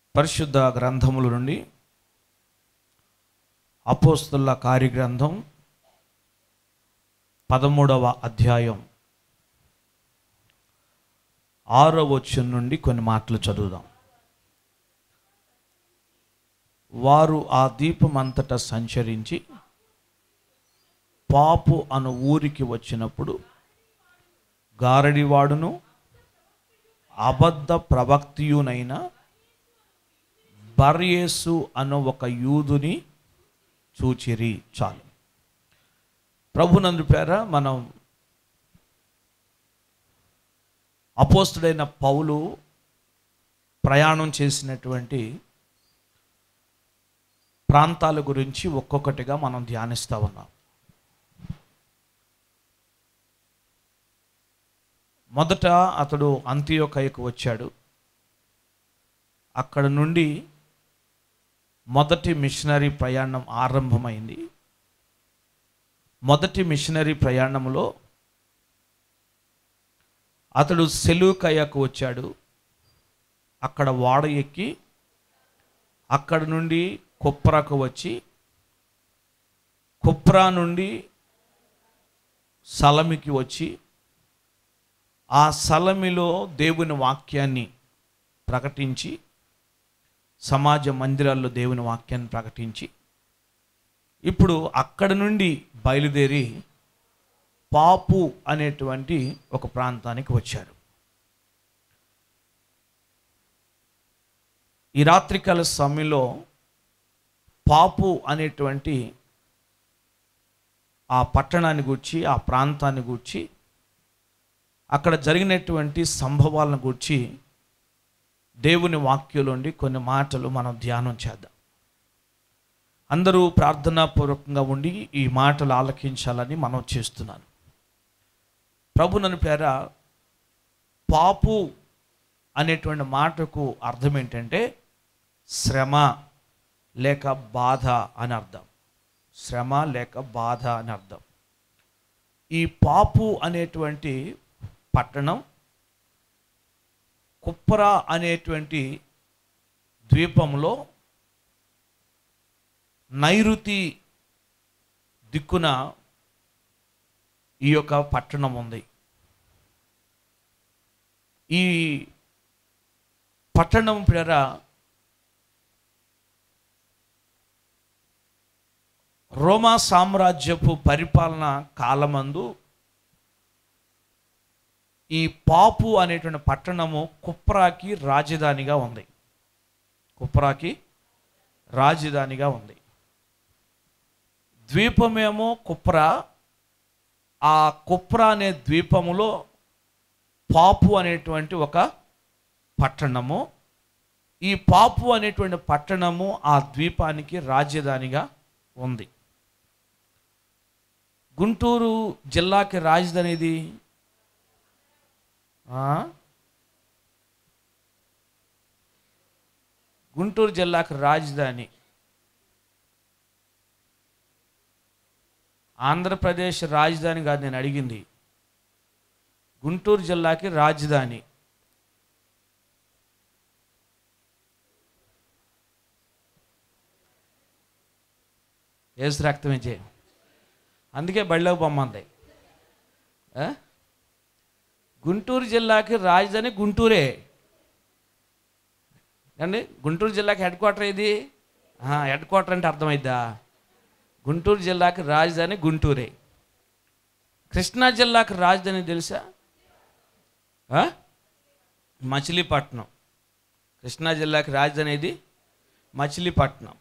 పరిశుద్ధ గ్రంథముల నుండి అపోస్తుల కార్యగ్రంథం పదమూడవ అధ్యాయం ఆరో వచ్చిన నుండి కొన్ని మాటలు చదువుదాం వారు ఆ దీపం అంతటా సంచరించి పాపు అను ఊరికి వచ్చినప్పుడు గారడివాడును అబద్ధ ప్రవక్తియునైన బర్యేసు అను ఒక యూదుని చూచిరి చాలు ప్రభునందు పేర మనం అపోస్తుడైన పౌలు ప్రయాణం చేసినటువంటి ప్రాంతాల గురించి ఒక్కొక్కటిగా మనం ధ్యానిస్తూ ఉన్నాం మొదట అతడు అంత్యోకయకు వచ్చాడు అక్కడ నుండి మొదటి మిషనరీ ప్రయాణం ఆరంభమైంది మొదటి మిషనరీ ప్రయాణంలో అతడు సెలూకయ్యకు వచ్చాడు అక్కడ వాడ ఎక్కి అక్కడ నుండి కుప్రాకు వచ్చి కుప్రా నుండి సలమికి వచ్చి ఆ సలమిలో దేవుని వాక్యాన్ని ప్రకటించి సమాజ మందిరాల్లో దేవుని వాక్యాన్ని ప్రకటించి ఇప్పుడు అక్కడ నుండి బయలుదేరి పాపు అనేటువంటి ఒక ప్రాంతానికి వచ్చారు ఈ రాత్రికాల సమయంలో పాపు అనేటువంటి ఆ పట్టణాన్ని గూర్చి ఆ ప్రాంతాన్ని గూర్చి అక్కడ జరిగినటువంటి సంభవాలను గూర్చి దేవుని వాక్యంలోండి కొన్ని మాటలు మనం ధ్యానం చేద్దాం అందరూ ప్రార్థనాపూర్వకంగా ఉండి ఈ మాటలు ఆలకించాలని మనం చేస్తున్నాను ప్రభు నన్ను పేర పాపు అనేటువంటి మాటకు అర్థం ఏంటంటే శ్రమ లేక బాధ అని అర్థం శ్రమ లేక బాధ అని అర్థం ఈ పాపు అనేటువంటి పట్టణం కుప్పరా అనేటువంటి ద్వీపంలో నైరుతి దిక్కున ఈ యొక్క పట్టణం ఉంది ఈ పట్టణం పేర రోమా సామ్రాజ్యపు పరిపాలన కాలమందు ఈ పాపు అనేటువంటి పట్టణము కుప్రాకి రాజధానిగా ఉంది కుప్రాకి రాజధానిగా ఉంది ద్వీపమేమో కుప్రా ఆ కుప్రా అనే ద్వీపములో పాపు అనేటువంటి ఒక పట్టణము ఈ పాపు అనేటువంటి పట్టణము ఆ ద్వీపానికి రాజధానిగా ఉంది గుంటూరు జిల్లాకి రాజధాని ఇది ఆ? గుంటూరు జిల్లాకు రాజధాని ఆంధ్రప్రదేశ్ రాజధాని కాదు నేను అడిగింది గుంటూరు జిల్లాకి రాజధాని ఏసు రక్తమే చేయం అందుకే బళ్ళకు పొమ్మంది ఆ? గుంటూరు జిల్లాకి రాజధాని గుంటూరే అండి గుంటూరు జిల్లాకి హెడ్ క్వార్టర్ ఏది ఆహా, హెడ్ క్వార్టర్ అంటే అర్థమైద్దా గుంటూరు జిల్లాకి రాజధాని గుంటూరే కృష్ణా జిల్లాకి రాజధాని తెలుసా ఆ? మచిలీపట్నం కృష్ణా జిల్లాకి రాజధాని ఏది మచిలీపట్నం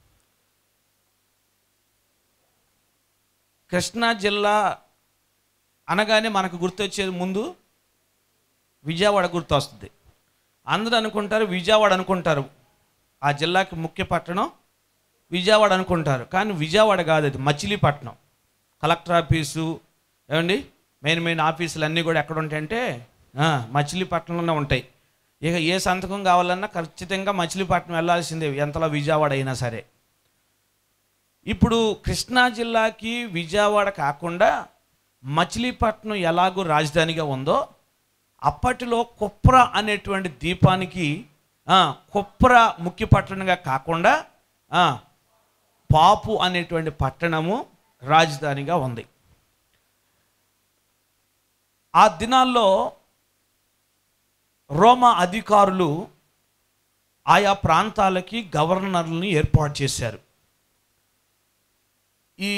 కృష్ణా జిల్లా అనగానే మనకు గుర్తొచ్చేది ముందు విజయవాడ గుర్తొస్తుంది అందరూ అనుకుంటారు విజయవాడ అనుకుంటారు ఆ జిల్లాకి ముఖ్య పట్టణం విజయవాడ అనుకుంటారు కానీ విజయవాడ కాదు అది మచిలీపట్నం కలెక్టర్ ఆఫీసు ఏమండి మెయిన్ మెయిన్ ఆఫీసులు అన్నీ కూడా ఎక్కడ ఉంటాయంటే ఆ, మచిలీపట్నంలోనే ఉంటాయి ఇక ఏ సంతకం కావాలన్నా ఖచ్చితంగా మచిలీపట్నం వెళ్ళాల్సిందే ఎంతలో విజయవాడ అయినా సరే ఇప్పుడు కృష్ణా జిల్లాకి విజయవాడ కాకుండా మచిలీపట్నం ఎలాగో రాజధానిగా ఉందో అప్పటిలో కుప్ర అనేటువంటి ద్వీపానికి ఆ, కుప్ర ముఖ్య పట్టణంగా కాకుండా ఆ, పాపు అనేటువంటి పట్టణము రాజధానిగా ఉంది ఆ దినాల్లో రోమా అధికారులు ఆయా ప్రాంతాలకి గవర్నర్లని ఏర్పాటు చేశారు ఈ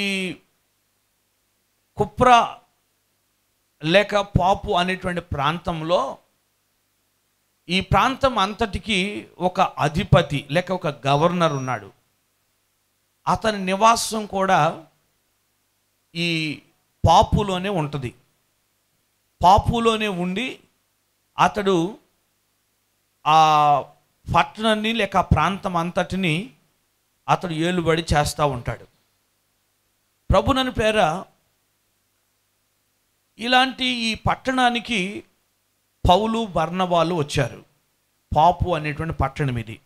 కుప్ర లేక పాపు అనేటువంటి ప్రాంతంలో ఈ ప్రాంతం అంతటికి ఒక అధిపతి లేక ఒక గవర్నర్ ఉన్నాడు అతని నివాసం కూడా ఈ పాపులోనే ఉంటుంది పాపులోనే ఉండి అతడు ఆ పట్టణాన్ని లేక ఆ ప్రాంతం అంతటిని అతడు ఏలుబడి చేస్తూ ఉంటాడు ప్రభునని పేర ఇలాంటి ఈ పట్టణానికి పౌలు బర్ణబాలు వచ్చారు పాపు అనేటువంటి పట్టణం ఇది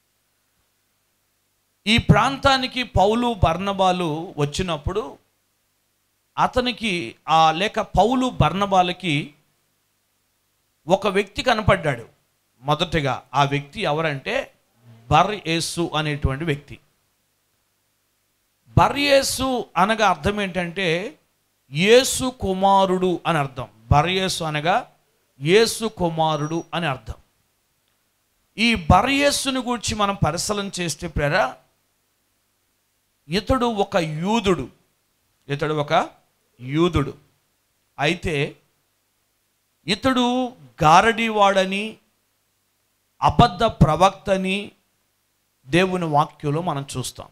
ఈ ప్రాంతానికి పౌలు బర్ణబాలు వచ్చినప్పుడు అతనికి ఆ లేక పౌలు బర్ణబాలకి ఒక వ్యక్తి కనపడ్డాడు మొదటగా ఆ వ్యక్తి ఎవరంటే బర్ యేసు అనేటువంటి వ్యక్తి బర్ యేసు అనగా అర్థం ఏంటంటే యేసు కుమారుడు అని అర్థం బర్ యేసు అనగా యేసు కుమారుడు అని అర్థం ఈ బర్ యేసుని గురించి మనం పరిశీలన చేస్తే ప్రేరా ఇతడు ఒక యూదుడు ఇతడు ఒక యూదుడు అయితే ఇతడు గారడీవాడని అబద్ధ ప్రవక్తని దేవుని వాక్యంలో మనం చూస్తాం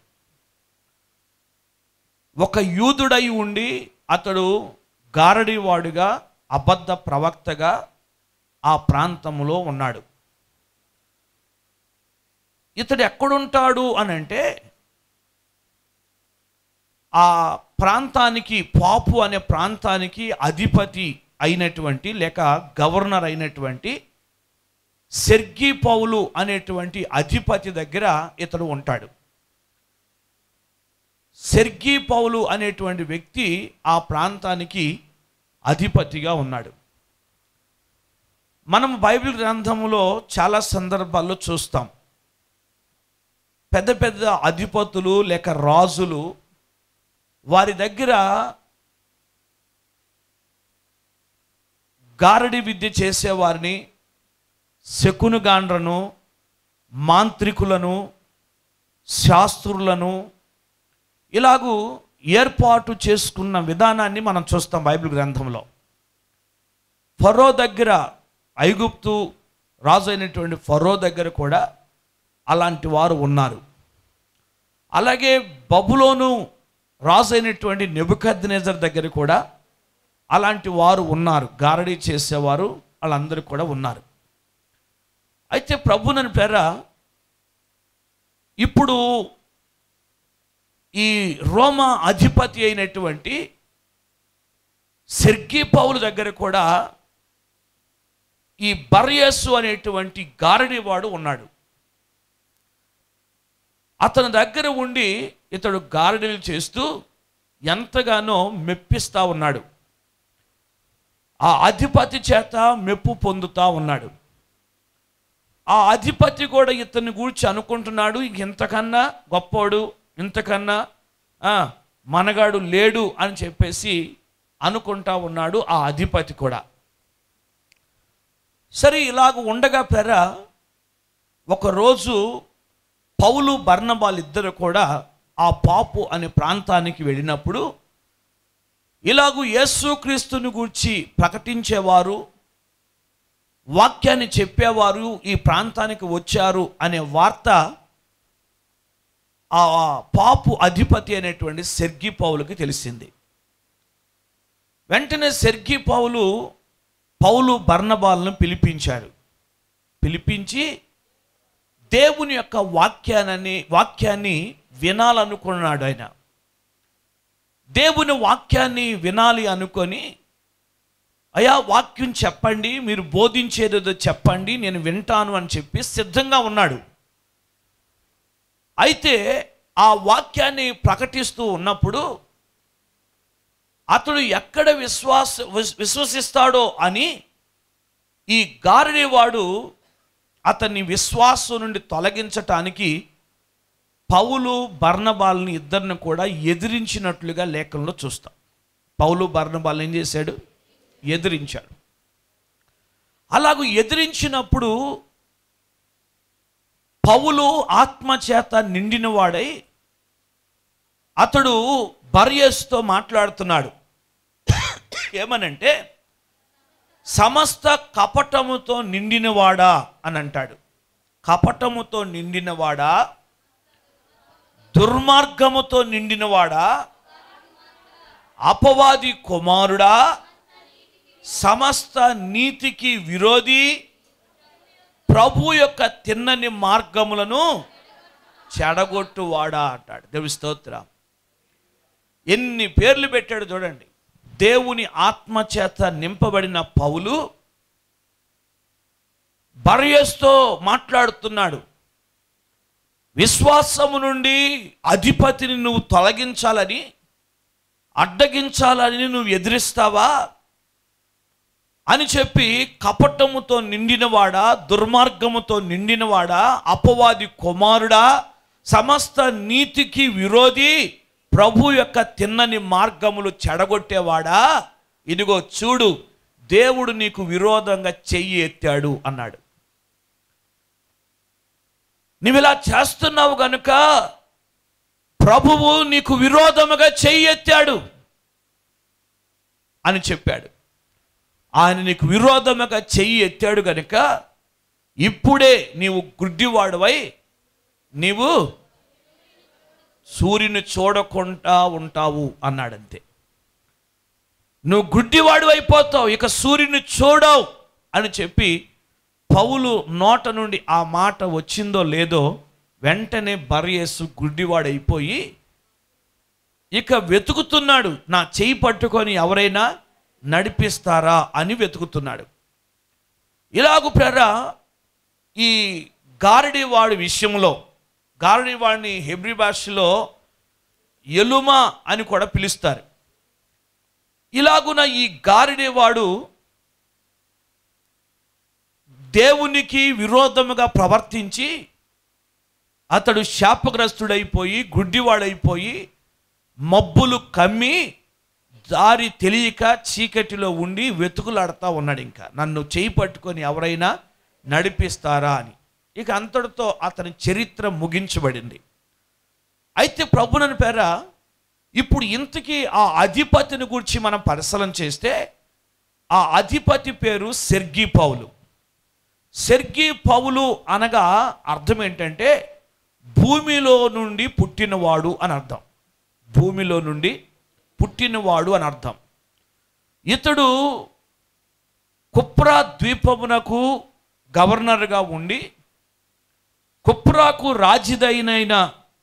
ఒక యూదుడై ఉండి అతడు గారడీవాడుగా అబద్ధ ప్రవక్తగా ఆ ప్రాంతంలో ఉన్నాడు ఇతడు ఎక్కడుంటాడు అని అంటే ఆ ప్రాంతానికి పాపు అనే ప్రాంతానికి అధిపతి అయినటువంటి లేక గవర్నర్ అయినటువంటి సెర్గి పౌలు అనేటువంటి అధిపతి దగ్గర ఇతడు ఉంటాడు సెర్గి పౌలు అనేటువంటి వ్యక్తి ఆ ప్రాంతానికి అధిపతిగా ఉన్నాడు మనం బైబిల్ గ్రంథంలో చాలా సందర్భాల్లో చూస్తాం పెద్ద పెద్ద అధిపతులు లేక రాజులు వారి దగ్గర గారడి విద్య చేసేవారిని శకునుగాండ్రను మాంత్రికులను శాస్త్రులను ఇలాగూ ఏర్పాటు చేసుకున్న విధానాన్ని మనం చూస్తాం బైబిల్ గ్రంథంలో ఫరో దగ్గర ఐగుప్తు రాజు అయినటువంటి ఫరో దగ్గర కూడా అలాంటి వారు ఉన్నారు అలాగే బబులోను రాజు అయినటువంటి నెబుకద్నేజర్ దగ్గర కూడా అలాంటి వారు ఉన్నారు గారడీ చేసేవారు వాళ్ళందరూ కూడా ఉన్నారు అయితే ప్రభునని పేర ఇప్పుడు ఈ రోమా అధిపతి అయినటువంటి సెర్గి పౌలు దగ్గర కూడా ఈ బర్యస్సు అనేటువంటి గారడివాడు ఉన్నాడు అతని దగ్గర ఉండి ఇతడు గారడీలు చేస్తూ ఎంతగానో మెప్పిస్తా ఉన్నాడు ఆ అధిపతి చేత మెప్పు పొందుతా ఉన్నాడు ఆ అధిపతి కూడా ఇతన్ని గురించి అనుకుంటున్నాడు ఇంతకన్నా గొప్పోడు ఇంతకన్నా ఆ, మనగాడు లేడు అని చెప్పేసి అనుకుంటా ఉన్నాడు ఆ అధిపతి కూడా సరే ఇలాగ ఉండగా పెర ఒకరోజు పౌలు బర్ణబాల్ ఇద్దరు కూడా ఆ పాపు అనే ప్రాంతానికి వెళ్ళినప్పుడు ఇలాగూ యేసుక్రీస్తుని గూర్చి ప్రకటించేవారు వాక్యాన్ని చెప్పేవారు ఈ ప్రాంతానికి వచ్చారు అనే వార్త ఆ పాపు అధిపతి అనేటువంటి సెర్గి పౌలుకి తెలిసింది వెంటనే సెర్గి పౌలు పౌలు బర్ణబాలను పిలిపించాడు పిలిపించి దేవుని యొక్క వాక్యాన్ని వాక్యాన్ని వినాలనుకున్నాడు ఆయన దేవుని వాక్యాన్ని వినాలి అనుకొని అయా వాక్యం చెప్పండి మీరు బోధించేదేదో చెప్పండి నేను వింటాను అని చెప్పి సిద్ధంగా ఉన్నాడు అయితే ఆ వాక్యాన్ని ప్రకటిస్తూ ఉన్నప్పుడు అతడు ఎక్కడ విశ్వాస విస్- విశ్వసిస్తాడో అని ఈ గారడీవాడు అతన్ని విశ్వాసం నుండి తొలగించటానికి పౌలు బర్ణబాల్ని ఇద్దరిని కూడా ఎదిరించినట్లుగా లేఖంలో చూస్తాం పౌలు బర్ణబాల్ ఏం చేశాడు ఎదిరించాడు అలాగూ ఎదిరించినప్పుడు పౌలు ఆత్మచేత నిండినవాడై అతడు బర్యస్తో మాట్లాడుతున్నాడు ఏమనంటే సమస్త కపటముతో నిండినవాడా అని అంటాడు కపటముతో నిండినవాడా దుర్మార్గముతో నిండినవాడా అపవాది కుమారుడా సమస్త నీతికి విరోధి ప్రభు యొక్క తిన్నని మార్గములను చెడగొట్టువాడా అంటాడు దేవి స్తోత్రం ఎన్ని పేర్లు పెట్టాడు చూడండి దేవుని ఆత్మచేత నింపబడిన పౌలు బర్యస్తో మాట్లాడుతున్నాడు విశ్వాసము నుండి అధిపతిని నువ్వు తొలగించాలని అడ్డగించాలని నువ్వు ఎదిరిస్తావా అని చెప్పి కపటముతో నిండినవాడా దుర్మార్గముతో నిండినవాడా అపవాది కుమారుడా సమస్త నీతికి విరోధి ప్రభు యొక్క తిన్నని మార్గములు చెడగొట్టేవాడా ఇదిగో చూడు దేవుడు నీకు విరోధంగా చెయ్యి ఎత్తాడు అన్నాడు నువ్వు ఇలా చేస్తున్నావు గనుక ప్రభువు నీకు విరోధముగా చెయ్యి ఎత్తాడు అని చెప్పాడు ఆయన నీకు విరోధముగా చెయ్యి ఎత్తాడు గనుక ఇప్పుడే నీవు గుడ్డివాడువై నీవు సూర్యుని చూడకుండా ఉంటావు అన్నాడంతే నువ్వు గుడ్డివాడు అయిపోతావు ఇక సూర్యుని చూడవు అని చెప్పి పౌలు నోట నుండి ఆ మాట వచ్చిందో లేదో వెంటనే బర్యేసు గుడ్డివాడైపోయి ఇక వెతుకుతున్నాడు నా చేయి పట్టుకొని ఎవరైనా నడిపిస్తారా అని వెతుకుతున్నాడు ఇలాగు ప్రేర ఈ గారడివాడి విషయంలో గారడివాడిని హెబ్రి భాషలో ఎలుమ అని కూడా పిలుస్తారు ఇలాగున ఈ గారిడేవాడు దేవునికి విరోధముగా ప్రవర్తించి అతడు శాపగ్రస్తుడైపోయి గుడ్డివాడైపోయి మబ్బులు కమ్మి దారి తెలియక చీకటిలో ఉండి వెతుకులాడుతూ ఉన్నాడు ఇంకా నన్ను చేయి పట్టుకొని ఎవరైనా నడిపిస్తారా అని ఇక అంతటితో అతని చరిత్ర ముగించబడింది అయితే ప్రభునని పేర ఇప్పుడు ఇంతకీ ఆ అధిపతిని గురించి మనం పరిశీలన చేస్తే ఆ అధిపతి పేరు సెర్గి పౌలు సెర్గి పౌలు అనగా అర్థం ఏంటంటే భూమిలో నుండి పుట్టినవాడు అని అర్థం భూమిలో నుండి పుట్టినవాడు అని అర్థం ఇతడు కుప్రా ద్వీపమునకు గవర్నర్గా ఉండి కుప్రాకు రాజధానైన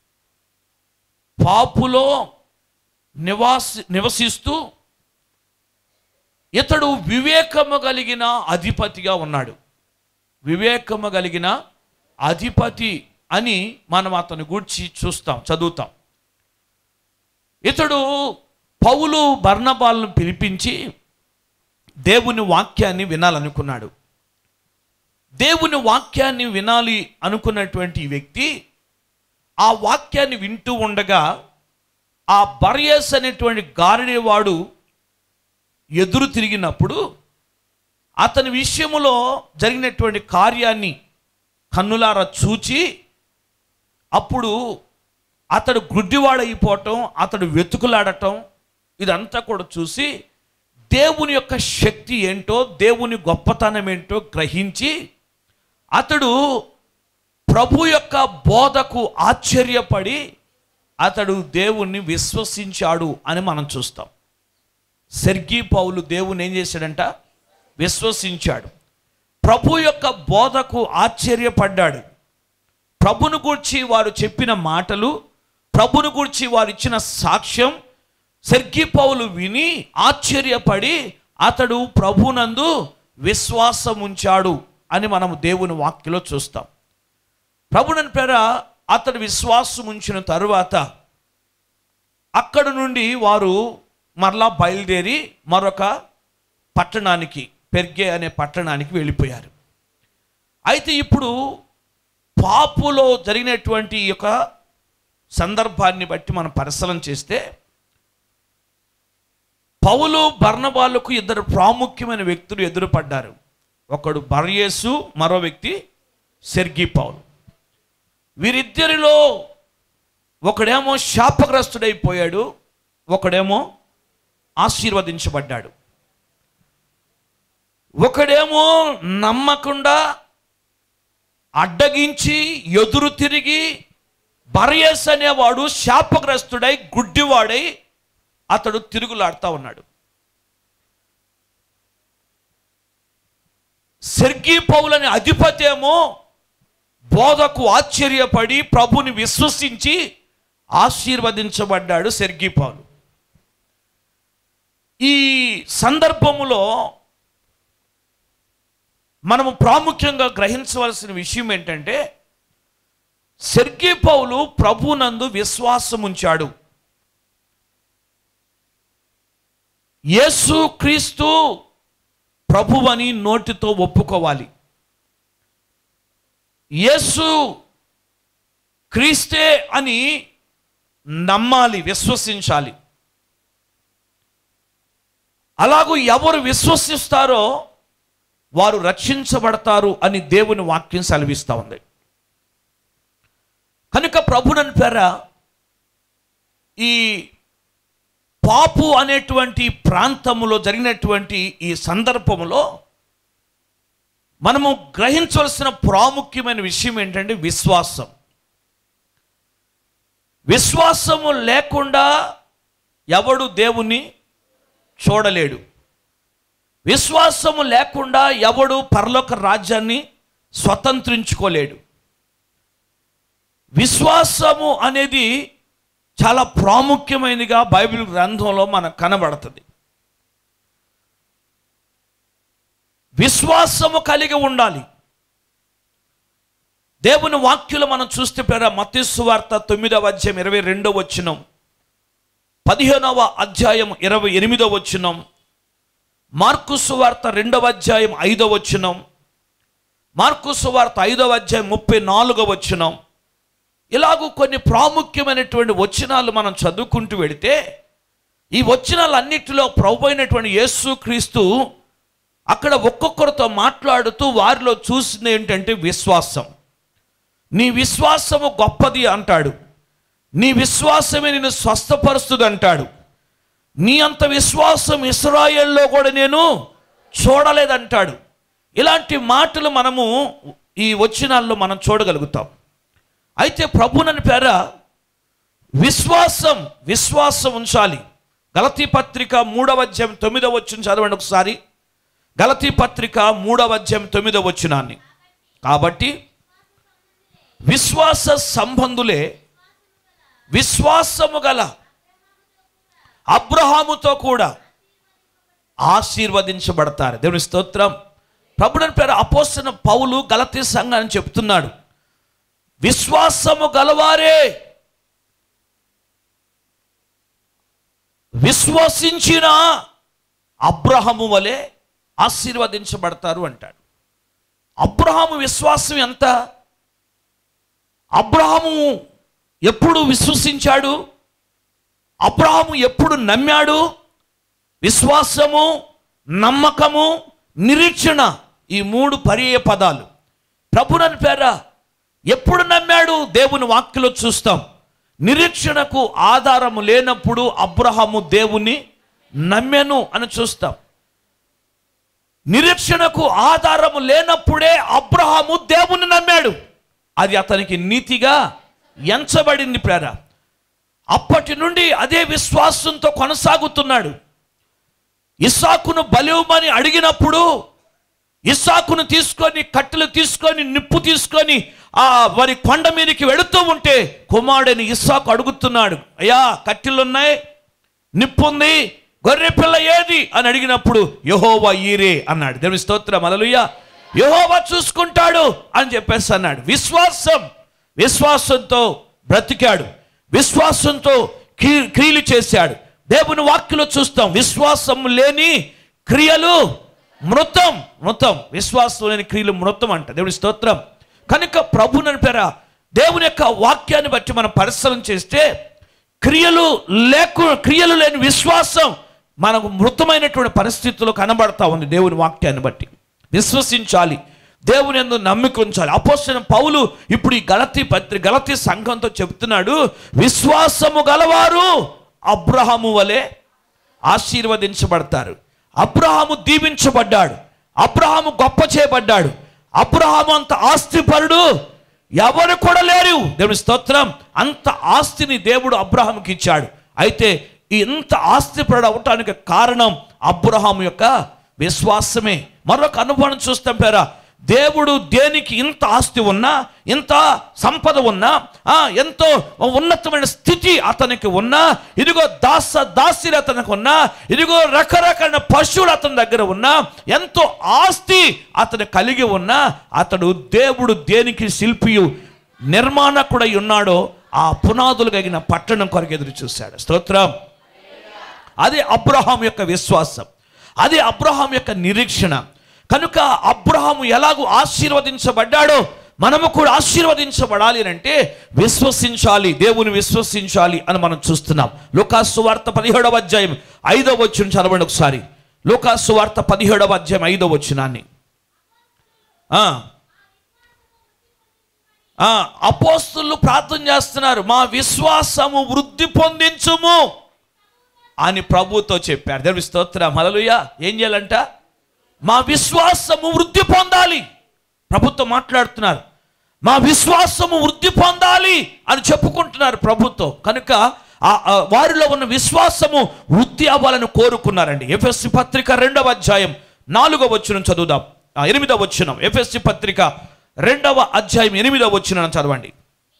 పాపులో నివాసి నివసిస్తూ ఇతడు వివేకము కలిగిన అధిపతిగా ఉన్నాడు వివేకము కలిగిన అధిపతి అని మనం అతని గూర్చి చూస్తాం చదువుతాం ఇతడు పౌలు బర్ణబాలను పిలిపించి దేవుని వాక్యాన్ని వినాలనుకున్నాడు దేవుని వాక్యాన్ని వినాలి అనుకున్నటువంటి ఈ వ్యక్తి ఆ వాక్యాన్ని వింటూ ఉండగా ఆ బర్యస్ అనేటువంటి గారిడేవాడు ఎదురు తిరిగినప్పుడు అతని విషయములో జరిగినటువంటి కార్యాన్ని కన్నులారా చూచి అప్పుడు అతడు గుడ్డివాడైపోవటం అతడు వెతుకులాడటం ఇదంతా కూడా చూసి దేవుని యొక్క శక్తి ఏంటో దేవుని గొప్పతనం ఏంటో గ్రహించి అతడు ప్రభు యొక్క బోధకు ఆశ్చర్యపడి అతడు దేవుణ్ణి విశ్వసించాడు అని మనం చూస్తాం సెర్గీ పౌలు దేవుని ఏం చేశాడంట విశ్వసించాడు ప్రభు యొక్క బోధకు ఆశ్చర్యపడ్డాడు ప్రభును గూర్చి వారు చెప్పిన మాటలు ప్రభును గూర్చి వారు ఇచ్చిన సాక్ష్యం సెర్గి పౌలు విని ఆశ్చర్యపడి అతడు ప్రభునందు విశ్వాసం ఉంచాడు అని మనము దేవుని వాక్యలో చూస్తాం ప్రభునని పేర అతడు విశ్వాసం ఉంచిన తరువాత అక్కడ నుండి వారు మరలా బయలుదేరి మరొక పట్టణానికి పెర్గే అనే పట్టణానికి వెళ్ళిపోయారు అయితే ఇప్పుడు పాపులో జరిగినటువంటి ఈ యొక్క సందర్భాన్ని బట్టి మనం పరిశీలన చేస్తే పౌలు బర్ణబాలకు ఇద్దరు ప్రాముఖ్యమైన వ్యక్తులు ఎదురుపడ్డారు ఒకడు బర్యేసు మరో వ్యక్తి సెర్గి పౌలు వీరిద్దరిలో ఒకడేమో శాపగ్రస్తుడైపోయాడు ఒకడేమో ఆశీర్వదించబడ్డాడు ఒకడేమో నమ్మకుండా అడ్డగించి ఎదురు తిరిగి బరయేస్ అనేవాడు శాపగ్రస్తుడై గుడ్డివాడై అతడు తిరుగులాడుతూ ఉన్నాడు సెర్గి పౌలని అధిపతి ఏమో బోధకు ఆశ్చర్యపడి ప్రభుని విశ్వసించి ఆశీర్వదించబడ్డాడు సెర్గి పౌలు ఈ సందర్భములో మనము ప్రాముఖ్యంగా గ్రహించవలసిన విషయం ఏంటంటే సెర్గి పౌలు ప్రభునందు విశ్వాసం ఉంచాడు యేసు క్రీస్తు ప్రభువని నోటితో ఒప్పుకోవాలి యేసు క్రీస్తే అని నమ్మాలి విశ్వసించాలి అలాగూ ఎవరు విశ్వసిస్తారో వారు రక్షించబడతారు అని దేవుని వాక్యం సెలవిస్తూ ఉంది కనుక ప్రభునని పేర ఈ పాపు అనేటువంటి ప్రాంతములో జరిగినటువంటి ఈ సందర్భములో మనము గ్రహించవలసిన ప్రాముఖ్యమైన విషయం ఏంటంటే విశ్వాసం విశ్వాసము లేకుండా ఎవడు దేవుని చూడలేడు విశ్వాసము లేకుండా ఎవడు పరలోక రాజ్యాన్ని స్వతంత్రించుకోలేడు విశ్వాసము అనేది చాలా ప్రాముఖ్యమైనదిగా బైబిల్ గ్రంథంలో మనకు కనబడుతుంది విశ్వాసము కలిగి ఉండాలి దేవుని వాక్యులు మనం చూస్తే పేర మత్స్సు వార్త తొమ్మిదవ అధ్యాయం ఇరవై రెండవ వచ్చినం పదిహేనవ అధ్యాయం ఇరవై ఎనిమిదవ వచ్చినం మార్కు సువార్త రెండవ అధ్యాయం ఐదవ వచ్చినం మార్కు సువార్త ఐదవ అధ్యాయం ముప్పై నాలుగవ వచ్చినం ఇలాగూ కొన్ని ప్రాముఖ్యమైనటువంటి వచనాలు మనం చదువుకుంటూ వెళితే ఈ వచనాలన్నిటిలో ప్రభు అయినటువంటి యేసు క్రీస్తు అక్కడ ఒక్కొక్కరితో మాట్లాడుతూ వారిలో చూసింది ఏంటంటే విశ్వాసం నీ విశ్వాసము గొప్పది అంటాడు నీ విశ్వాసమే నిన్ను స్వస్థపరుస్తుంది అంటాడు నీ అంత విశ్వాసం ఇస్రాయేల్లో కూడా నేను చూడలేదంటాడు ఇలాంటి మాటలు మనము ఈ వచనాల్లో మనం చూడగలుగుతాం అయితే ప్రభునని పేర విశ్వాసం విశ్వాసం ఉంచాలి గలతీ పత్రిక మూడవ అధ్యాయం తొమ్మిదవ వచ్చిన చదవండి ఒకసారి గలతీ పత్రిక మూడవ అధ్యాయం తొమ్మిదవ వచ్చినాన్ని కాబట్టి విశ్వాస సంబంధులే విశ్వాసము గల అబ్రహాముతో కూడా ఆశీర్వదించబడతారు దేవుని స్తోత్రం ప్రభుడని పేరు అపోసిన పౌలు గలతీ సంఘాన్ని చెప్తున్నాడు విశ్వాసము గలవారే విశ్వసించిన అబ్రహము వలె ఆశీర్వదించబడతారు అంటాడు అబ్రహాము విశ్వాసం ఎంత అబ్రహాము ఎప్పుడు విశ్వసించాడు అబ్రహాము ఎప్పుడు నమ్మాడు విశ్వాసము నమ్మకము నిరీక్షణ ఈ మూడు పర్యాయ పదాలు ప్రభునని పేర ఎప్పుడు నమ్మాడు దేవుని వాక్యలో చూస్తాం నిరీక్షణకు ఆధారము లేనప్పుడు అబ్రహాము దేవుని నమ్మెను అని చూస్తాం నిరీక్షణకు ఆధారము లేనప్పుడే అబ్రహాము దేవుని నమ్మాడు అది అతనికి నీతిగా ఎంచబడింది ప్రేర అప్పటి నుండి అదే విశ్వాసంతో కొనసాగుతున్నాడు ఇస్సాకును బలివమని అడిగినప్పుడు ఇస్సాకును తీసుకొని కట్టెలు తీసుకొని నిప్పు తీసుకొని ఆ వారి కొండ మీదకి వెళుతూ ఉంటే కుమారుడని ఇస్సాకు అడుగుతున్నాడు అయ్యా కట్టెలున్నాయి నిప్పు ఉంది గొర్రె పిల్ల ఏది అని అడిగినప్పుడు యహోవా ఈరే అన్నాడు దేవుని స్తోత్రం అలలుయ్య యహోవా చూసుకుంటాడు అని చెప్పేసి అన్నాడు విశ్వాసం విశ్వాసంతో బ్రతికాడు విశ్వాసంతో క్రీ- క్రియలు చేశాడు దేవుని వాక్యలో చూస్తాం విశ్వాసం లేని క్రియలు మృతం మృతం విశ్వాసం లేని క్రియలు మృతం అంట దేవుడి స్తోత్రం కనుక ప్రభు పేర దేవుని యొక్క వాక్యాన్ని బట్టి మనం పరిశీలన చేస్తే క్రియలు లేకు క్రియలు లేని విశ్వాసం మనకు మృతమైనటువంటి పరిస్థితుల్లో కనబడతా ఉంది దేవుని వాక్యాన్ని బట్టి విశ్వసించాలి దేవుని ఎందు నమ్మిక ఉంచాలి అపోసిన పౌలు ఇప్పుడు ఈ గలతీ పత్రి గలతీ సంఘంతో చెప్తున్నాడు విశ్వాసము గలవారు అబ్రహము వలె ఆశీర్వదించబడతారు అబ్రహాము దీవించబడ్డాడు అబ్రహాము గొప్ప చేయబడ్డాడు అబ్రహాము అంత ఆస్తిపరుడు ఎవరు కూడా లేరు దేవుని స్తోత్రం అంత ఆస్తిని దేవుడు అబ్రహాముకి ఇచ్చాడు అయితే ఈ ఇంత ఆస్తిపరుడు అవటానికి కారణం అబ్రహాము యొక్క విశ్వాసమే మరొక అనుభవం చూస్తాం పేరా దేవుడు దేనికి ఇంత ఆస్తి ఉన్నా ఇంత సంపద ఉన్నా ఆ, ఎంతో ఉన్నతమైన స్థితి అతనికి ఉన్నా ఇదిగో దాస దాసిలు అతనికి ఉన్నా ఇదిగో రకరకాల పశువులు అతని దగ్గర ఉన్నా ఎంతో ఆస్తి అతను కలిగి ఉన్నా అతడు దేవుడు దేనికి శిల్పియు నిర్మాణకుడై ఉన్నాడో ఆ పునాదులు కలిగిన పట్టణం కొరకు ఎదురు చూశాడు స్తోత్రం అది అబ్రహాం యొక్క విశ్వాసం అది అబ్రహాం యొక్క నిరీక్షణ కనుక అబ్రహాము ఎలాగూ ఆశీర్వదించబడ్డాడో మనము కూడా ఆశీర్వదించబడాలి అని అంటే విశ్వసించాలి దేవుని విశ్వసించాలి అని మనం చూస్తున్నాం లోకాసు వార్త పదిహేడవ అధ్యాయం ఐదవ వచ్చిన చదవండి ఒకసారి లోకాసు వార్త పదిహేడవ అధ్యాయం ఐదవ వచ్చినాన్ని ఆ. ఆ, అపోస్తులు ప్రార్థన చేస్తున్నారు మా విశ్వాసము వృద్ధి పొందించుము అని ప్రభుతో చెప్పారు దేవుని స్తోత్రం హల్లెలూయా ఏం చేయాలంట మా విశ్వాసము వృద్ధి పొందాలి ప్రభుత్వం మాట్లాడుతున్నారు మా విశ్వాసము వృద్ధి పొందాలి అని చెప్పుకుంటున్నారు ప్రభుత్వం కనుక ఆ- ఆ వారిలో ఉన్న విశ్వాసము వృద్ధి అవ్వాలని కోరుకున్నారండి ఎఫ్ఎస్సి పత్రిక రెండవ అధ్యాయం నాలుగవ వచ్చిన చదువుదాం ఆ, ఎనిమిదవ వచ్చిన ఎఫ్ఎస్సి పత్రిక రెండవ అధ్యాయం ఎనిమిదవ వచ్చిన చదవండి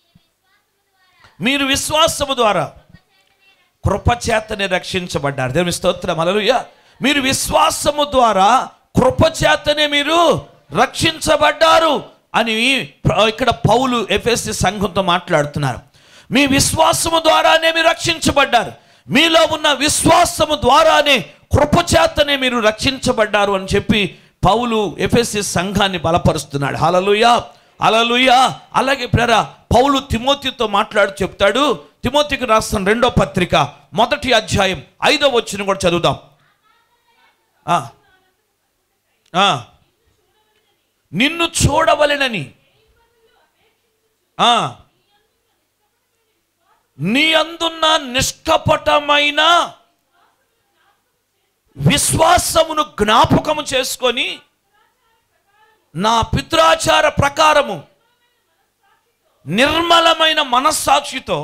మీరు విశ్వాసము ద్వారా కృపచేతనే రక్షించబడ్డారు దేవుని స్తోత్రం అలలుయ మీరు విశ్వాసము ద్వారా కృపచేతనే మీరు రక్షించబడ్డారు అని ప్ర- ఇక్కడ పౌలు ఎఫ్ఎస్సి సంఘంతో మాట్లాడుతున్నారు మీ విశ్వాసము ద్వారానే మీరు రక్షించబడ్డారు మీలో ఉన్న విశ్వాసము ద్వారానే కృపచేతనే మీరు రక్షించబడ్డారు అని చెప్పి పౌలు ఎఫ్ఎస్సి సంఘాన్ని బలపరుస్తున్నాడు హలలుయా అలలుయా అలాగే ప్రేరా పౌలు తిమోతితో మాట్లాడు చెప్తాడు తిమోతికి రాస్తున్న రెండో పత్రిక మొదటి అధ్యాయం ఐదో వచ్చిన కూడా చదువుదాం ఆ. ఆ. నిన్ను చూడవలెనని ఆ. నీ అందున్న నిష్కపటమైన విశ్వాసమును జ్ఞాపకము చేసుకొని నా పిత్రాచార ప్రకారము నిర్మలమైన మనస్సాక్షితో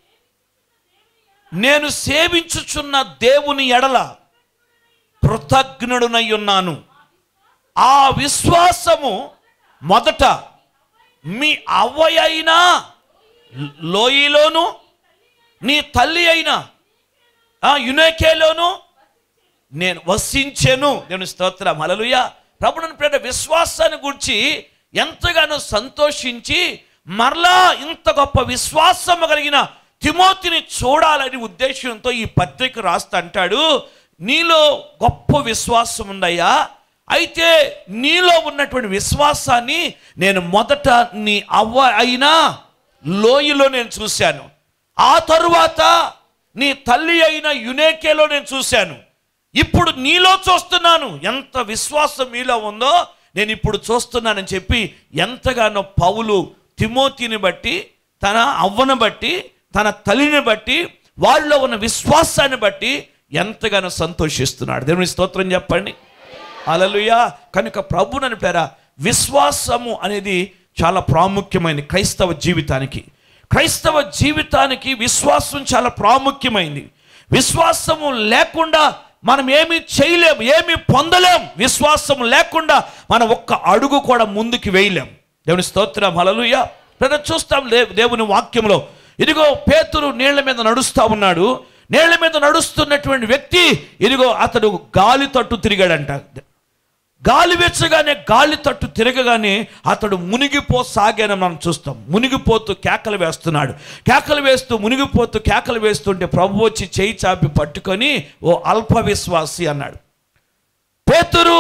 నేను సేవించుచున్న దేవుని ఎడల కృతజ్ఞుడునై ఉన్నాను ఆ విశ్వాసము మొదట మీ అవ్వయ అయినా లోయలోను నీ తల్లి అయినా ఆ యునేకేలోను నేను వసించెను దేవుని స్తోత్రం హల్లెలూయా ప్రభుని ప్రేట విశ్వాసాన్ని గురించి ఎంతగానో సంతోషించి మరలా ఇంత గొప్ప విశ్వాసము కలిగిన తిమోతిని చూడాలని ఉద్దేశంతో ఈ పత్రిక రాస్తా అంటాడు నీలో గొప్ప విశ్వాసం ఉందయ్యా అయితే నీలో ఉన్నటువంటి విశ్వాసాన్ని నేను మొదట నీ అవ్వ అయినా లోయలో నేను చూశాను ఆ తరువాత నీ తల్లి అయిన యునేకేలో నేను చూశాను ఇప్పుడు నీలో చూస్తున్నాను ఎంత విశ్వాసం మీలో ఉందో నేను ఇప్పుడు చూస్తున్నానని చెప్పి ఎంతగానో పౌలు తిమోతిని బట్టి తన అవ్వను బట్టి తన తల్లిని బట్టి వాళ్ళలో ఉన్న విశ్వాసాన్ని బట్టి ఎంతగానో సంతోషిస్తున్నాడు దేవుని స్తోత్రం చెప్పండి అలలుయా కనుక ప్రభునని పేర విశ్వాసము అనేది చాలా ప్రాముఖ్యమైనది క్రైస్తవ జీవితానికి క్రైస్తవ జీవితానికి విశ్వాసం చాలా ప్రాముఖ్యమైంది విశ్వాసము లేకుండా మనం ఏమి చేయలేం ఏమి పొందలేం విశ్వాసం లేకుండా మనం ఒక్క అడుగు కూడా ముందుకు వేయలేం దేవుని స్తోత్రం హలలుయ ప్రజలు చూస్తాం దే- దేవుని వాక్యంలో ఇదిగో పేతురు నీళ్ల మీద నడుస్తా ఉన్నాడు నీళ్ల మీద నడుస్తున్నటువంటి వ్యక్తి ఇదిగో అతడు గాలి తట్టు తిరిగాడంట గాలి వెచ్చగానే గాలి తట్టు తిరగగానే అతడు మునిగిపోసాగానని మనం చూస్తాం మునిగిపోతూ కేకలు వేస్తున్నాడు కేకలు వేస్తూ మునిగిపోతూ కేకలు వేస్తుంటే ప్రభు వచ్చి చేయి చాపి పట్టుకొని ఓ అల్ప విశ్వాసి అన్నాడు పేతురు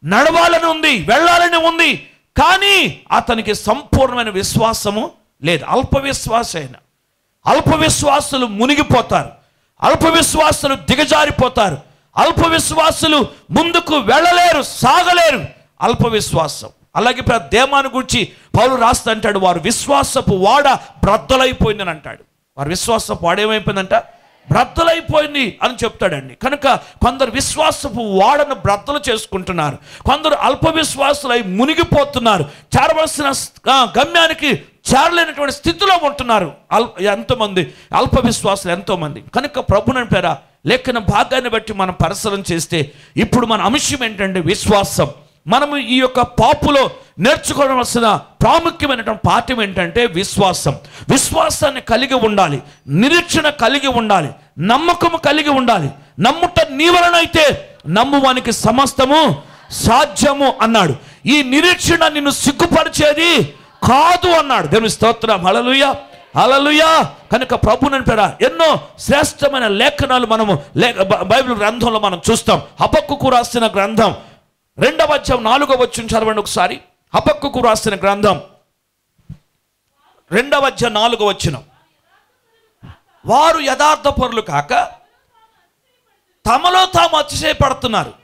నడవాలని ఉంది వెళ్ళాలని ఉంది కానీ అతనికి సంపూర్ణమైన విశ్వాసము లేదు అల్ప విశ్వాసైన అల్ప విశ్వాసులు మునిగిపోతారు అల్ప విశ్వాసులు దిగజారిపోతారు అల్ప విశ్వాసులు ముందుకు వెళ్ళలేరు సాగలేరు అల్ప విశ్వాసం అలాగే ఇప్పుడు ఆ దేమాను గురించి పౌలు రాస్తా అంటాడు వారు విశ్వాసపు వాడ బ్రద్దలైపోయిందని అంటాడు వారి విశ్వాసపు వాడ ఏమైపోయిందంట బ్రద్దలైపోయింది అని చెప్తాడండి కనుక కొందరు విశ్వాసపు వాడను బ్రద్దలు చేసుకుంటున్నారు కొందరు అల్ప విశ్వాసులై మునిగిపోతున్నారు చేరవలసిన ఆ, గమ్యానికి చేరలేనటువంటి స్థితిలో ఉంటున్నారు అల్ ఎంతోమంది అల్ప విశ్వాసులు ఎంతోమంది కనుక ప్రభుని పేర లేఖన భాగాన్ని బట్టి మనం పరిశీలన చేస్తే ఇప్పుడు మన అంశం ఏంటంటే విశ్వాసం మనము ఈ యొక్క పాపులో నేర్చుకోవలసిన ప్రాముఖ్యమైనటువంటి పాఠం ఏంటంటే విశ్వాసం విశ్వాసాన్ని కలిగి ఉండాలి నిరీక్షణ కలిగి ఉండాలి నమ్మకము కలిగి ఉండాలి నమ్ముట నీ వలనైతే నమ్మువానికి సమస్తము సాధ్యము అన్నాడు ఈ నిరీక్షణ నిన్ను సిగ్గుపరిచేది కాదు అన్నాడు దేవుని స్తోత్రం హల్లెలూయా హల్లెలూయా కనుక ప్రభునని పేర ఎన్నో శ్రేష్టమైన లేఖనాలు మనము లేఖ బ- బైబిల్ గ్రంథంలో మనం చూస్తాం హబక్కుకు రాసిన గ్రంథం రెండవ అధ్యాయం నాలుగవ వచ్చిన చదవండి ఒకసారి హబక్కుకు రాసిన గ్రంథం రెండవ అధ్యాయం నాలుగవ వచ్చిన వారు యథార్థపరులు కాక తమలో తాము అతిశయపడుతున్నారు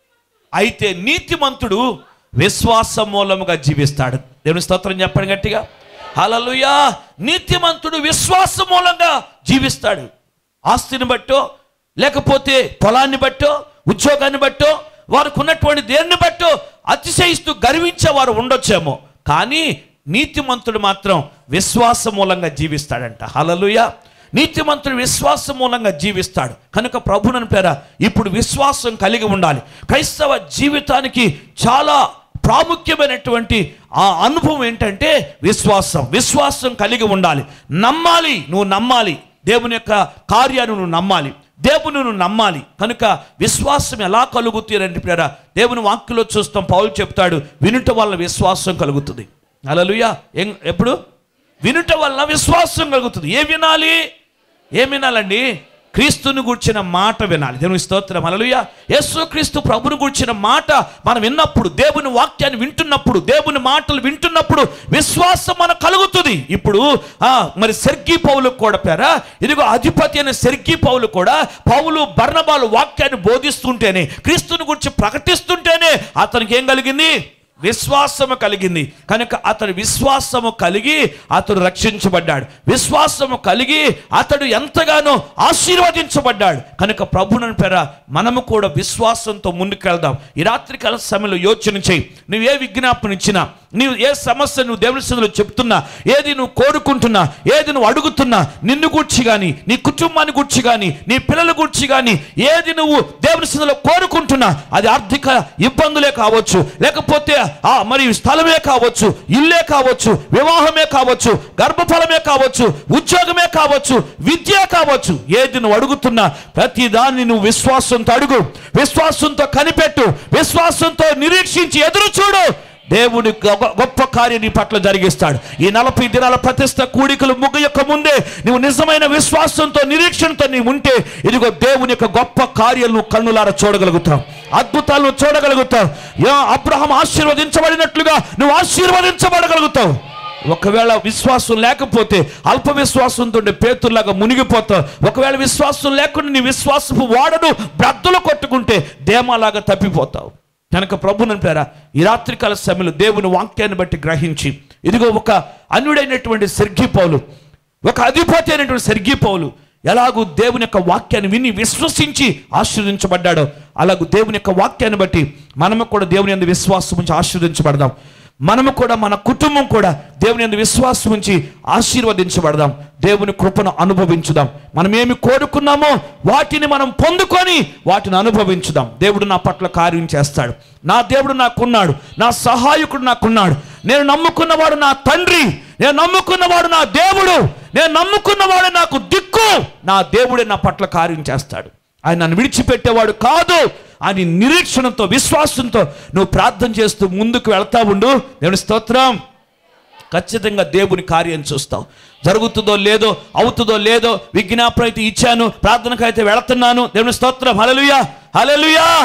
అయితే నీతిమంతుడు విశ్వాస మూలముగా జీవిస్తాడు దేవుని స్తోత్రం చెప్పండి గట్టిగా హల్లెలూయా నీతిమంతుడు విశ్వాస మూలంగా జీవిస్తాడు ఆస్తిని బట్టో లేకపోతే పొలాన్ని బట్టో ఉద్యోగాన్ని బట్టో వారికి ఉన్నటువంటి దేన్ని బట్టో అతిశయిస్తూ గర్వించే వారు ఉండొచ్చేమో కానీ నీతిమంతుడు మాత్రం విశ్వాస మూలంగా జీవిస్తాడంట హల్లెలూయా నీతిమంతుడు విశ్వాసం మూలంగా జీవిస్తాడు కనుక ప్రభునని పేర ఇప్పుడు విశ్వాసం కలిగి ఉండాలి క్రైస్తవ జీవితానికి చాలా ప్రాముఖ్యమైనటువంటి ఆ అనుభవం ఏంటంటే విశ్వాసం విశ్వాసం కలిగి ఉండాలి నమ్మాలి నువ్వు నమ్మాలి దేవుని యొక్క కార్యాన్ని నువ్వు నమ్మాలి దేవుని నువ్వు నమ్మాలి కనుక విశ్వాసం ఎలా కలుగుతుంది అంటే ప్రేర దేవుని వాక్యలో చూస్తాం పౌలు చెప్తాడు వినుట వల్ల విశ్వాసం కలుగుతుంది అలలుయా ఏం ఎప్పుడు వినుట వల్ల విశ్వాసం కలుగుతుంది ఏ వినాలి ఏం వినాలండి క్రీస్తుని గూర్చిన మాట వినాలి దేవుని స్తోత్రం అలలుయ యేసు క్రీస్తు ప్రభుని గూర్చిన మాట మనం విన్నప్పుడు దేవుని వాక్యాన్ని వింటున్నప్పుడు దేవుని మాటలు వింటున్నప్పుడు విశ్వాసం మనకు కలుగుతుంది ఇప్పుడు ఆ, మరి సెర్గి పౌలు కూడా పేరా ఇదిగో అధిపతి అయిన సెర్గి పౌలు కూడా పౌలు బర్ణబాలు వాక్యాన్ని బోధిస్తుంటేనే క్రీస్తుని గురించి ప్రకటిస్తుంటేనే అతనికి ఏం కలిగింది విశ్వాసము కలిగింది కనుక అతడు విశ్వాసము కలిగి అతడు రక్షించబడ్డాడు విశ్వాసము కలిగి అతడు ఎంతగానో ఆశీర్వదించబడ్డాడు కనుక ప్రభుని పేర మనము కూడా విశ్వాసంతో ముందుకెళ్దాం ఈ రాత్రికాల సమయంలో యోచన చేయి నువ్వు ఏ విజ్ఞాపన ఇచ్చినా నీవు ఏ సమస్య నువ్వు దేవుని సన్నిధిలో చెప్తున్నా ఏది నువ్వు కోరుకుంటున్నా ఏది నువ్వు అడుగుతున్నా నిన్ను గూర్చి కానీ నీ కుటుంబాన్ని గూర్చి కానీ నీ పిల్లల గూర్చి కానీ ఏది నువ్వు దేవుని సన్నిధిలో కోరుకుంటున్నా అది ఆర్థిక ఇబ్బందులే కావచ్చు లేకపోతే ఆ మరి స్థలమే కావచ్చు ఇల్లే కావచ్చు వివాహమే కావచ్చు గర్భఫలమే కావచ్చు ఉద్యోగమే కావచ్చు విద్య కావచ్చు ఏది నువ్వు అడుగుతున్నా ప్రతి దాన్ని నువ్వు విశ్వాసంతో అడుగు విశ్వాసంతో కనిపెట్టు విశ్వాసంతో నిరీక్షించి ఎదురు చూడు దేవుని గొప్ప- గొప్ప కార్యం నీ పట్ల జరిగిస్తాడు ఈ నలభై దినాల ప్రతిష్ట కూడికలు ముగ్గయొక్క ముందే నువ్వు నిజమైన విశ్వాసంతో నిరీక్షణతో నీవు ఉంటే ఇదిగో దేవుని యొక్క గొప్ప కార్యాలు నువ్వు కన్నులారా చూడగలుగుతావు అద్భుతాలు నువ్వు చూడగలుగుతావు యా, అబ్రహం ఆశీర్వదించబడినట్లుగా నువ్వు ఆశీర్వదించబడగలుగుతావు ఒకవేళ విశ్వాసం లేకపోతే అల్ప విశ్వాసంతో ఉండే పేతుల్లాగా మునిగిపోతావు ఒకవేళ విశ్వాసం లేకుండా నీ విశ్వాసపు వాడను బ్రద్దలు కొట్టుకుంటే దేమాలాగా తప్పిపోతావు కనుక ప్రభుని పేర ఈ రాత్రికాల సమయంలో దేవుని వాక్యాన్ని బట్టి గ్రహించి ఇదిగో ఒక అన్యుడైనటువంటి సెర్గి పౌలు ఒక అధిపతి అయినటువంటి సెర్గి పౌలు ఎలాగూ దేవుని యొక్క వాక్యాన్ని విని విశ్వసించి ఆశీర్వదించబడ్డాడో అలాగూ దేవుని యొక్క వాక్యాన్ని బట్టి మనము కూడా దేవుని అందు విశ్వాసం ఉంచి ఆశీర్వదించబడదాం మనము కూడా మన కుటుంబం కూడా దేవుని అందు విశ్వాసం ఉంచి ఆశీర్వదించబడదాం దేవుని కృపను అనుభవించుదాం మనం ఏమి కోరుకున్నామో వాటిని మనం పొందుకొని వాటిని అనుభవించుదాం దేవుడు నా పట్ల కార్యం చేస్తాడు నా దేవుడు నాకున్నాడు నా సహాయకుడు నాకున్నాడు నేను నమ్ముకున్నవాడు నా తండ్రి నేను నమ్ముకున్నవాడు నా దేవుడు నేను నమ్ముకున్నవాడు నాకు దిక్కు నా దేవుడే నా పట్ల కార్యం చేస్తాడు ఆయన నన్ను విడిచిపెట్టేవాడు కాదు అని నిరీక్షణతో విశ్వాసంతో నువ్వు ప్రార్థన చేస్తూ ముందుకు వెళ్తా ఉండు దేవుని స్తోత్రం ఖచ్చితంగా దేవుని కార్యం చూస్తావు జరుగుతుందో లేదో అవుతుందో లేదో విజ్ఞాపన అయితే ఇచ్చాను ప్రార్థనకు అయితే వెళుతున్నాను దేవుని స్తోత్రం హలలుయా హలలుయా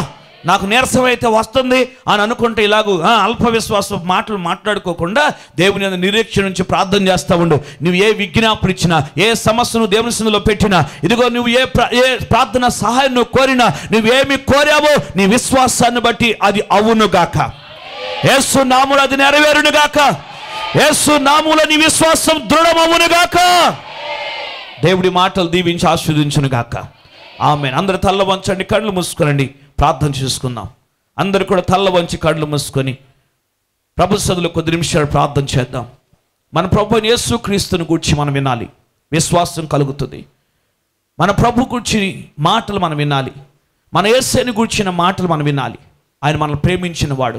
నాకు నీరసం అయితే వస్తుంది అని అనుకుంటే ఇలాగూ ఆ, అల్ప విశ్వాసం మాటలు మాట్లాడుకోకుండా దేవుని యందు నిరీక్షణ నుంచి ప్రార్థన చేస్తా ఉండు నువ్వు ఏ విజ్ఞాపన ఇచ్చినా ఏ సమస్యను దేవుని సందులో పెట్టినా ఇదిగో నువ్వు ఏ ప్ర- ఏ ప్రార్థన సహాయం నువ్వు కోరినా నువ్వేమి కోరావో నీ విశ్వాసాన్ని బట్టి అది అవును గాక యేసు నాములు అది నెరవేరును గాక యేసు నాముల నీ విశ్వాసం దృఢమవును గాక దేవుడి మాటలు దీవించి ఆస్వాదించును గాక ఆమె అందరు తల్ల వంచండి కళ్ళు మూసుకోనండి ప్రార్థన చేసుకుందాం అందరు కూడా తల్ల వంచి కళ్ళు మూసుకొని ప్రభు సదులు కొద్ది నిమిషాలు ప్రార్థన చేద్దాం మన ప్రభు యేసు క్రీస్తుని గూర్చి మనం వినాలి విశ్వాసం కలుగుతుంది మన ప్రభు గురించి మాటలు మనం వినాలి మన యేసుని గూర్చిన మాటలు మనం వినాలి ఆయన మనల్ని ప్రేమించిన వాడు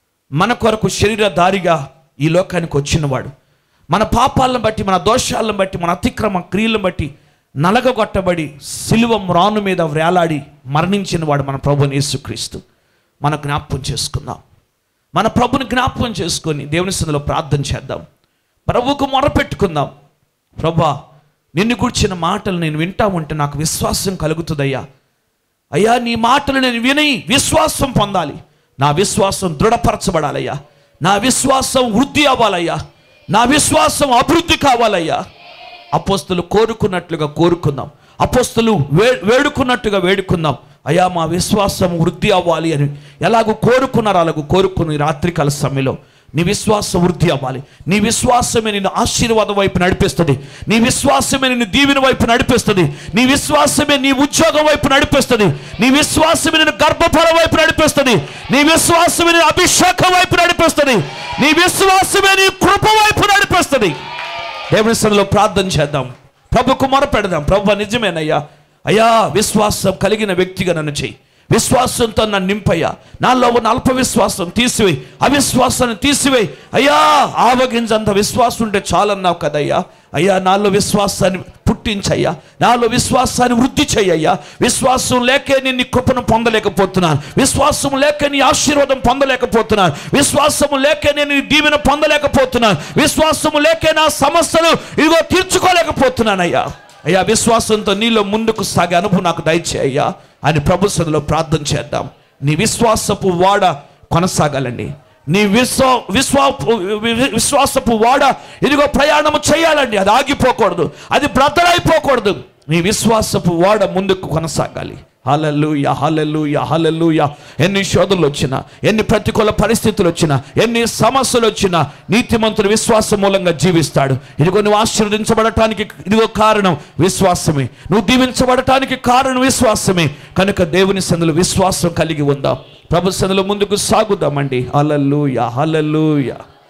మన కొరకు శరీరధారిగా ఈ లోకానికి వచ్చినవాడు మన పాపాలను బట్టి మన దోషాలను బట్టి మన అతిక్రమ క్రియలను బట్టి నలగగొట్టబడి సిలువ మ్రాను మీద వేలాడి మరణించిన వాడు మన ప్రభుని యేసుక్రీస్తు మన జ్ఞాపకం చేసుకుందాం మన ప్రభుని జ్ఞాపకం చేసుకొని దేవుని సన్నిధిలో ప్రార్థన చేద్దాం ప్రభువుకు మొరపెట్టుకుందాం ప్రభా నిన్ను కూర్చిన మాటలు నేను వింటా ఉంటే నాకు విశ్వాసం కలుగుతుందయ్యా అయ్యా నీ మాటలు నేను విని విశ్వాసం పొందాలి నా విశ్వాసం దృఢపరచబడాలయ్యా నా విశ్వాసం వృద్ధి అవ్వాలయ్యా నా విశ్వాసం అభివృద్ధి కావాలయ్యా అపోస్తులు కోరుకున్నట్లుగా కోరుకుందాం అపోస్తులు వే వేడుకున్నట్టుగా వేడుకుందాం అయ్యా మా విశ్వాసం వృద్ధి అవ్వాలి అని ఎలాగో కోరుకున్నారో అలాగూ కోరుకుని రాత్రికాల సమయంలో నీ విశ్వాసం వృద్ధి అవ్వాలి నీ విశ్వాసమే నిన్ను ఆశీర్వాదం వైపు నడిపిస్తుంది నీ విశ్వాసమే నిన్ను దీవెన వైపు నడిపిస్తుంది నీ విశ్వాసమే నీ ఉద్యోగం వైపు నడిపిస్తుంది నీ విశ్వాసమే నిన్ను గర్భఫలం వైపు నడిపిస్తుంది నీ విశ్వాసమే నీ అభిషేకం వైపు నడిపిస్తుంది నీ విశ్వాసమే నీ కృప వైపు నడిపిస్తుంది దేవుని సన్నిధిలో ప్రార్థన చేద్దాం ప్రభుకు మొర పెడదాం ప్రభు నిజమేనయ్యా అయ్యా విశ్వాసం కలిగిన వ్యక్తిగా నన్ను చెయ్యి విశ్వాసంతో నన్ను నింపయ్యా నాలో ఉన్న అల్ప విశ్వాసం తీసివేయి అవిశ్వాసాన్ని తీసివేయి అయ్యా ఆవగించంత విశ్వాసం ఉంటే చాలన్నావు కదయ్యా అయ్యా నాలో విశ్వాసాన్ని పుట్టించయ్యా నాలో విశ్వాసాన్ని వృద్ధి చెయ్యయ్యా విశ్వాసం లేకే నేను నీ కృపను పొందలేకపోతున్నాను విశ్వాసం లేక నీ ఆశీర్వాదం పొందలేకపోతున్నాను విశ్వాసము లేకే నేను నీ దీవెన పొందలేకపోతున్నాను విశ్వాసము లేకే నా సమస్యలు ఇదిగో తీర్చుకోలేకపోతున్నాను అయ్యా అయ్యా విశ్వాసంతో నీలో ముందుకు సాగే అనుభవం నాకు దయచేయ్యా అని ప్రభు సన్నిధిలో ప్రార్థన చేద్దాం నీ విశ్వాసపు వాడ కొనసాగాలండి నీ విశ్వ విశ్వా విశ్వాసపు వాడ ఇదిగో ప్రయాణము చేయాలండి అది ఆగిపోకూడదు అది బ్రతలైపోకూడదు నీ విశ్వాసపు వాడ ముందుకు కొనసాగాలి హలలుయ హలలుయ హలలుయ ఎన్ని శోధనలు వచ్చినా ఎన్ని ప్రతికూల పరిస్థితులు వచ్చినా ఎన్ని సమస్యలు వచ్చినా నీతిమంతుడు విశ్వాసం మూలంగా జీవిస్తాడు ఇదిగో నువ్వు ఆశీర్వదించబడటానికి ఇదిగో కారణం విశ్వాసమే నువ్వు దీవించబడటానికి కారణం విశ్వాసమే కనుక దేవుని సందులో విశ్వాసం కలిగి ఉందాం ప్రభు సందులో ముందుకు సాగుదామండి హలలుయ హలలుయ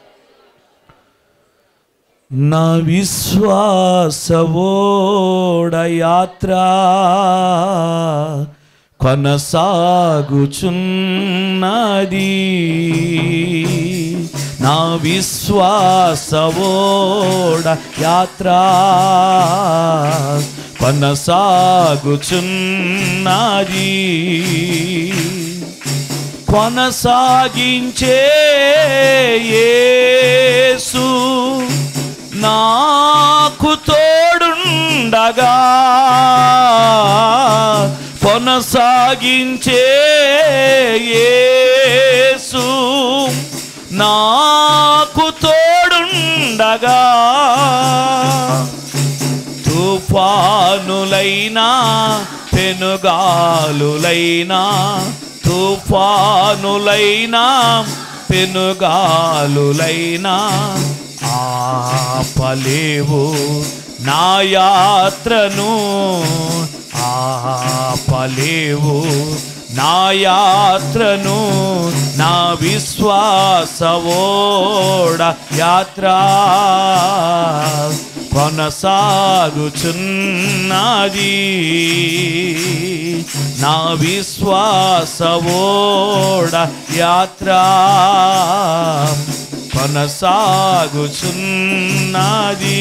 నా విశ్వాసవోడ యాత్ర కొనసాగుచున్నది నా విశ్వాసవోడ యాత్ర కొనసాగుచున్నది కొనసాగించే యేసు నాకు తోడుండగా కొనసాగించే యేసు నాకు తోడుండగా తుఫానులైనా పెనుగాలులైనా తుఫానులైనా పెనుగాలులైనా ఆపలేవు నా యాత్రను ఆపలేవు నా యాత్రను నా విశ్వాసవోడ యాత్ర కొనసాగుచున్నది నా విశ్వాసవోడ యాత్ర కొనసాగుచున్నది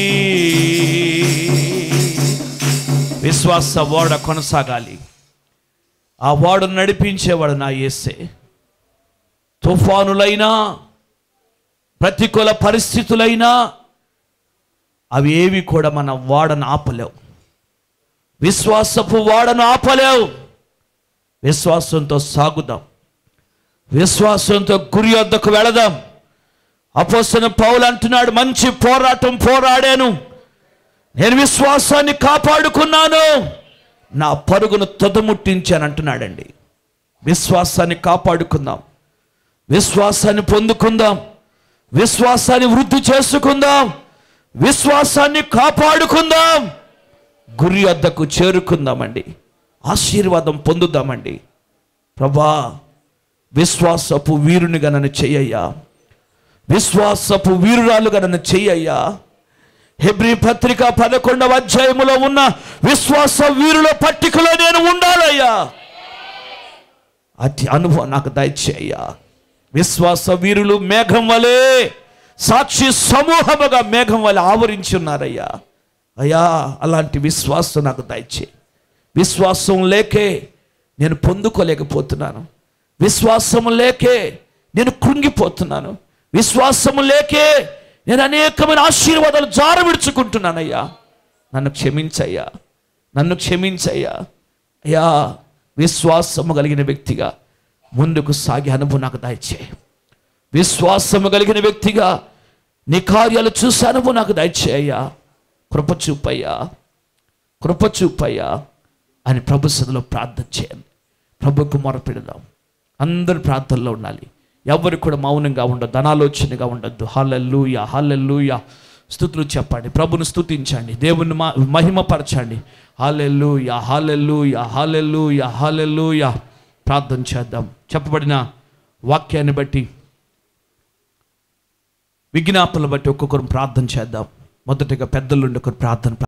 విశ్వాస ఓడ కొనసాగాలి ఆ ఓడను నడిపించేవాడు నా యేసే తుఫానులైనా ప్రతికూల పరిస్థితులైనా అవి ఏవి కూడా మన వాడను ఆపలేవు విశ్వాసపు వాడను ఆపలేవు విశ్వాసంతో సాగుదాం విశ్వాసంతో గురి వద్దకు వెళదాం అపోసిన పౌలు అంటున్నాడు మంచి పోరాటం పోరాడాను నేను విశ్వాసాన్ని కాపాడుకున్నాను నా పరుగును తుదముట్టించాను అంటున్నాడండి విశ్వాసాన్ని కాపాడుకుందాం విశ్వాసాన్ని పొందుకుందాం విశ్వాసాన్ని వృద్ధి చేసుకుందాం విశ్వాసాన్ని కాపాడుకుందాం గురి వద్దకు చేరుకుందామండి ఆశీర్వాదం పొందుదామండి ప్రభా విశ్వాసపు వీరునిగా నన్ను చెయ్యయ్యా విశ్వాసపు వీరురాలుగా నన్ను చెయ్యయ్యా హెబ్రి పత్రిక పదకొండవ అధ్యాయములో ఉన్న విశ్వాస వీరుల పట్టికలో నేను ఉండాలయ్యా అతి అనుభవం నాకు దయచేయ్యా విశ్వాస వీరులు మేఘం వలె సాక్షి సమూహముగా మేఘం వలె ఆవరించి ఉన్నారయ్యా అయ్యా అలాంటి విశ్వాసం నాకు దయచే విశ్వాసం లేకే నేను పొందుకోలేకపోతున్నాను విశ్వాసం లేకే నేను కృంగిపోతున్నాను విశ్వాసము లేకే నేను అనేకమైన ఆశీర్వాదాలు జార విడుచుకుంటున్నానయ్యా నన్ను క్షమించయ్యా నన్ను క్షమించయ్యా అయ్యా విశ్వాసము కలిగిన వ్యక్తిగా ముందుకు సాగే అనుభవం నాకు దయచే విశ్వాసము కలిగిన వ్యక్తిగా నీ కార్యాలు చూసే అనుభవం నాకు దయచేయ్యా కృప చూపయ్యా కృప చూపయ్యా అని ప్రభు సదిలో ప్రార్థన చేయండి ప్రభుకు మొరపెడదాం అందరు ప్రార్థనలో ఉండాలి ఎవరు కూడా మౌనంగా ఉండొద్దు అనాలోచనగా ఉండొద్దు హాలెల్లుయ హాలెల్లుయ స్థుతులు చెప్పండి ప్రభుని స్తుతించండి దేవుని మా మహిమపరచండి హాలెల్లుయ హాలెల్లుయ హాలెల్లుయ హాలెల్లుయ ప్రార్థన చేద్దాం చెప్పబడిన వాక్యాన్ని బట్టి విజ్ఞాపనలు బట్టి ఒక్కొక్కరు ప్రార్థన చేద్దాం మొదటగా పెద్దలు ఒకరు ప్రార్థన